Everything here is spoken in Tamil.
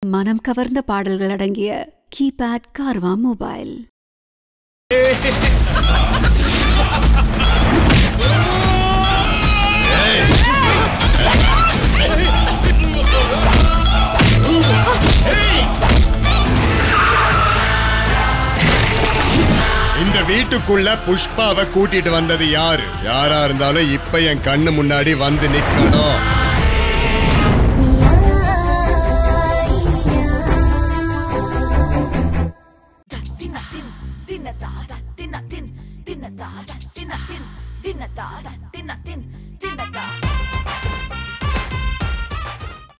மனம் கவர்ந்த பாடல்கள் அடங்கிய கீபேட் கார்வா மொபைல் இந்த வீட்டுக்குள்ள புஷ்பாவை கூட்டிட்டு வந்தது யாரு யாரா இருந்தாலும் இப்ப என் கண்ணு முன்னாடி வந்து நிக்கணும் தின்னதா தின்னதின் தின்னதா தின்னதின் தின்னதா தின்னதின்